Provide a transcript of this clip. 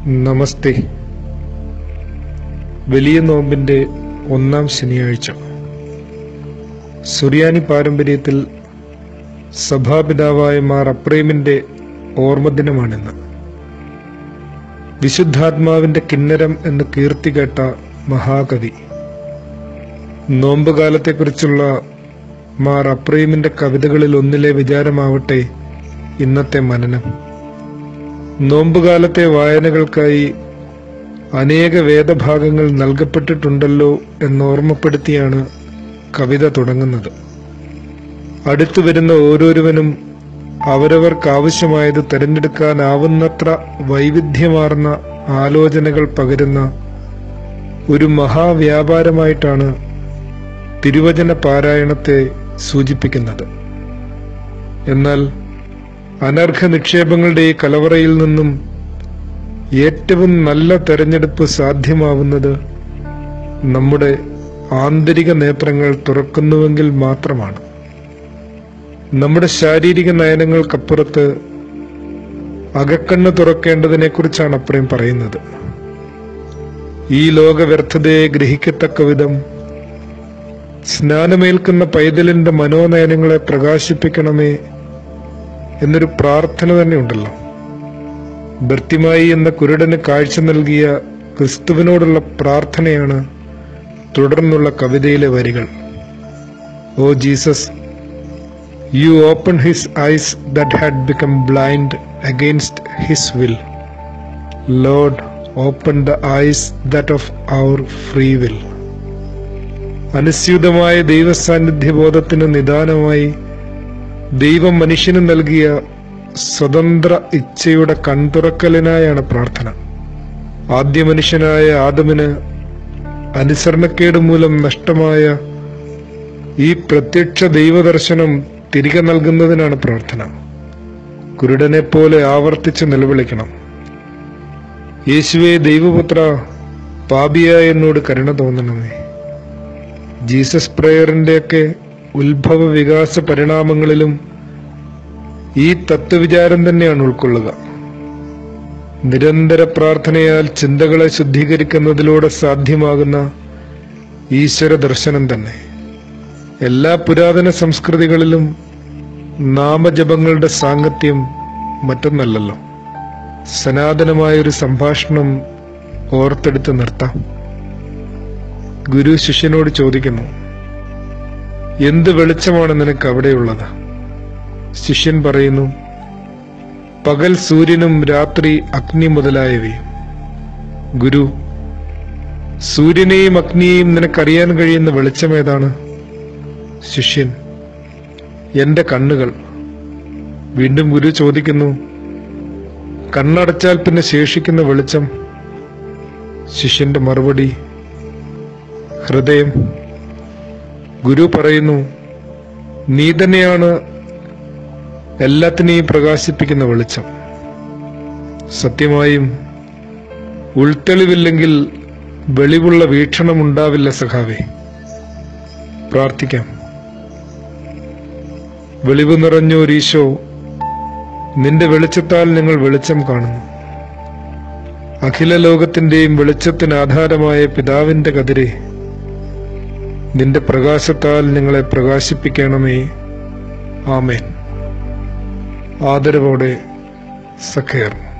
നമസ്തേ വലിയ നോമ്പിന്റെ ഒന്നാം ശനിയാഴ്ച സുറിയാനി പാരമ്പര്യത്തിൽ സഭാപിതാവായ മാർ അപ്രേമിന്റെ ഓർമ്മദിനമാണിന്ന് വിശുദ്ധാത്മാവിന്റെ കിന്നരം എന്ന് കീർത്തി കേട്ട മഹാകവി നോമ്പുകാലത്തെക്കുറിച്ചുള്ള മാർ അപ്രേമിന്റെ കവിതകളിൽ ഒന്നിലെ വിചാരമാവട്ടെ ഇന്നത്തെ മനനം നോമ്പുകാലത്തെ വായനകൾക്കായി അനേക വേദഭാഗങ്ങൾ നൽകപ്പെട്ടിട്ടുണ്ടല്ലോ എന്നോർമ്മപ്പെടുത്തിയാണ് കവിത തുടങ്ങുന്നത് അടുത്തു വരുന്ന ഓരോരുവനും അവരവർക്കാവശ്യമായത് തിരഞ്ഞെടുക്കാനാവുന്നത്ര വൈവിധ്യമാർന്ന ആലോചനകൾ പകരുന്ന ഒരു മഹാവ്യാപാരമായിട്ടാണ് തിരുവചന പാരായണത്തെ സൂചിപ്പിക്കുന്നത് എന്നാൽ അനർഘ നിക്ഷേപങ്ങളുടെ ഈ കലവറയിൽ നിന്നും ഏറ്റവും നല്ല തെരഞ്ഞെടുപ്പ് സാധ്യമാവുന്നത് നമ്മുടെ ആന്തരിക നേത്രങ്ങൾ തുറക്കുന്നുവെങ്കിൽ മാത്രമാണ് നമ്മുടെ ശാരീരിക നയനങ്ങൾക്കപ്പുറത്ത് അകക്കണ്ണ് തുറക്കേണ്ടതിനെ കുറിച്ചാണ് അപ്രയും പറയുന്നത് ഈ ലോക വ്യർത്ഥതയെ ഗ്രഹിക്കത്തക്ക വിധം സ്നാനമേൽക്കുന്ന പൈതലിന്റെ മനോനയനങ്ങളെ പ്രകാശിപ്പിക്കണമേ എന്നൊരു പ്രാർത്ഥന തന്നെ ഉണ്ടല്ലോ ഭർത്തിമായി എന്ന കുരുടന് കാഴ്ച നൽകിയ ക്രിസ്തുവിനോടുള്ള പ്രാർത്ഥനയാണ് തുടർന്നുള്ള കവിതയിലെ വരികൾ O Jesus you open his eyes that had become blind against his will Lord open the eyes that of our free will അനുസ്യൂതമായ ദൈവസാന്നിധ്യബോധത്തിന് നിദാനമായി ദൈവം മനുഷ്യന് നൽകിയ സ്വതന്ത്ര ഇച്ഛയുടെ കൺതുറക്കലിനായാണ് പ്രാർത്ഥന ആദ്യ മനുഷ്യനായ ആദമിന് അനുസരണക്കേട് മൂലം നഷ്ടമായ ഈ പ്രത്യക്ഷ ദൈവദർശനം തിരികെ നൽകുന്നതിനാണ് പ്രാർത്ഥന കുരുടനെ പോലെ ആവർത്തിച്ച് നിലവിളിക്കണം യേശുവെ ദൈവപുത്ര പാപിയായ എന്നോട് കരുണ തോന്നണമേ ജീസസ് പ്രേയറിന്റെയൊക്കെ ഉത്ഭവ വികാസ പരിണാമങ്ങളിലും ഈ തത്വവിചാരം തന്നെയാണ് ഉൾക്കൊള്ളുക നിരന്തര പ്രാർത്ഥനയാൽ ചിന്തകളെ ശുദ്ധീകരിക്കുന്നതിലൂടെ സാധ്യമാകുന്ന ഈശ്വര ദർശനം തന്നെ എല്ലാ പുരാതന സംസ്കൃതികളിലും നാമജപങ്ങളുടെ സാങ്കത്യം മറ്റൊന്നല്ലല്ലോ സനാതനമായൊരു സംഭാഷണം ഓർത്തെടുത്ത് നിർത്താം ഗുരു ശിഷ്യനോട് ചോദിക്കുന്നു എന്ത് വെളിച്ചമാണ് നിനക്ക് അവിടെയുള്ളത് ശിഷ്യൻ പറയുന്നു പകൽ സൂര്യനും രാത്രി അഗ്നി മുതലായവയും ഗുരു സൂര്യനെയും അഗ്നിയെയും നിനക്കറിയാൻ കഴിയുന്ന വെളിച്ചം ഏതാണ് ശിഷ്യൻ എന്റെ കണ്ണുകൾ വീണ്ടും ഗുരു ചോദിക്കുന്നു കണ്ണടച്ചാൽ പിന്നെ ശേഷിക്കുന്ന വെളിച്ചം ശിഷ്യന്റെ മറുപടി ഹൃദയം ഗുരു പറയുന്നു നീ തന്നെയാണ് എല്ലാത്തിനെയും പ്രകാശിപ്പിക്കുന്ന വെളിച്ചം സത്യമായും ഉൾത്തെളിവില്ലെങ്കിൽ വെളിവുള്ള വീക്ഷണം ഉണ്ടാവില്ല സഖാവേ പ്രാർത്ഥിക്കാം വെളിവ് നിറഞ്ഞോരീശോ നിന്റെ വെളിച്ചത്താൽ ഞങ്ങൾ വെളിച്ചം കാണുന്നു അഖില ലോകത്തിന്റെയും വെളിച്ചത്തിന് ആധാരമായ പിതാവിന്റെ കതിരെ നിന്റെ പ്രകാശത്താൽ ഞങ്ങളെ പ്രകാശിപ്പിക്കണമേ ആമേൻ ആദരവോടെ സഖേർ